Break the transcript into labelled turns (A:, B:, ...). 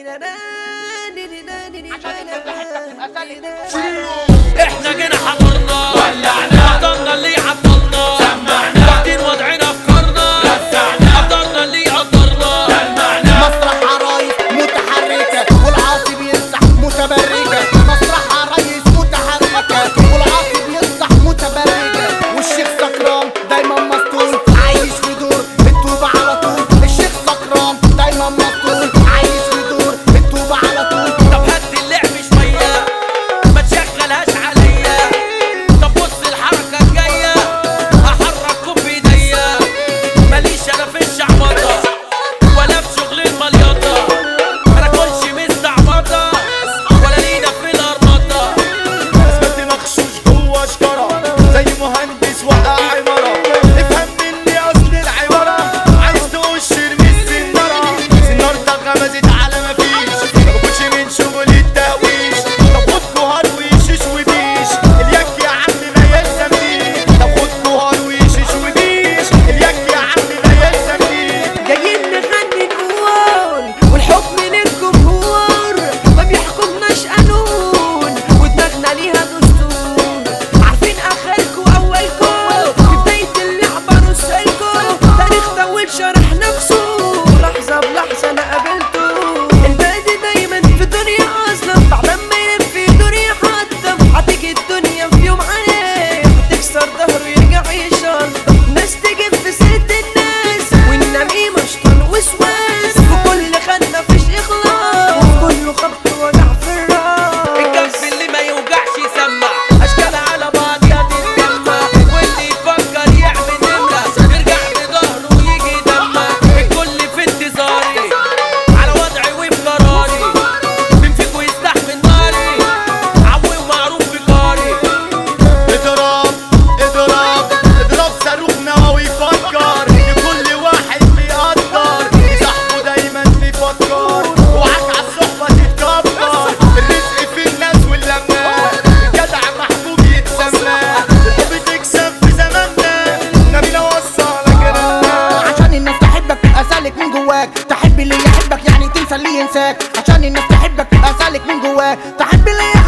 A: احنا جينا حضرنا ولعنا قدرنا اللي عطلنا سمعنا واخدين وضعنا افكارنا رزعنا قدرنا اللي قدرنا دلعنا
B: مسرح عرايس متحركة والعاصي بينصح متبرجة مسرح عرايس متحركة والعاصي بينصح متبرجة والشيخ سكران دايما مسطول عايش في دور التوبة على طول الشيخ سكران دايما مسطول عايش في دور التوبة على طول
A: طب هدي اللعب شوية ما تشغلهاش عليا طب بص الحركة الجاية هحرككم بايديا ماليش انا في الشعبطة ولا في شغل المليطة انا كلش مستعبطة ولا لينا في الارمطة
C: اثبت مغشوش جوه شجره زي مهندس وقع عماره افهم مني اصل العباره عايز تقش ارمي السناره سنارتك غمزت على مفيش ما باكلش من شغل التهويش طب خد كهار ويشيش وبيش اليك يا عم ما يلزمنيش طب خد كهار ويشيش وبيش اليك يا عم ما يلزمنيش
D: جايين نغني نقول والحكم للجمهور ما بيحكمناش قانون ودماغنا ليها دستور عارفين اخركم اولكم في بداية اللعبة رسالكم تاريخ طويل شرح نفسه لحظة بلحظة انا قابلته البادي دايما في دنيا اصلا بعد ما يلف يدور يحطم هتيجي الدنيا في يوم عليه تكسر ظهره يرجع يشلطم ناس تجيب في سيرة الناس والنميمة شطان وسواس في كل خانة فيش إخلاص وفي كله خبط وجع في الراس
A: الكف اللي ما يوجعش يسمع اشكال على بعضيها تتجمع واللي يفكر يعمل نمرة يرجع بظهره ويجي دمع الكل في انتظاري على وضعي وفي قراري مين فيكم يستحمل ناري عوي ومعروف بجاري
C: اضرب اضرب اضرب صاروخ نووي يفكر لكل واحد بيقدر صاحبه دايما بيفكر وعك على الصحبة تتكبر الرزق في الناس واللمة الجدع محبوب يتسمى الحب تكسب في زماننا نبينا وصلك رنا
B: عشان الناس تحبك تبقى سالك من جواك تحب اللي يحبك يعني تنسى اللي ينساك عشان الناس تحبك تبقى سالك من جواك تحب اللي يحبك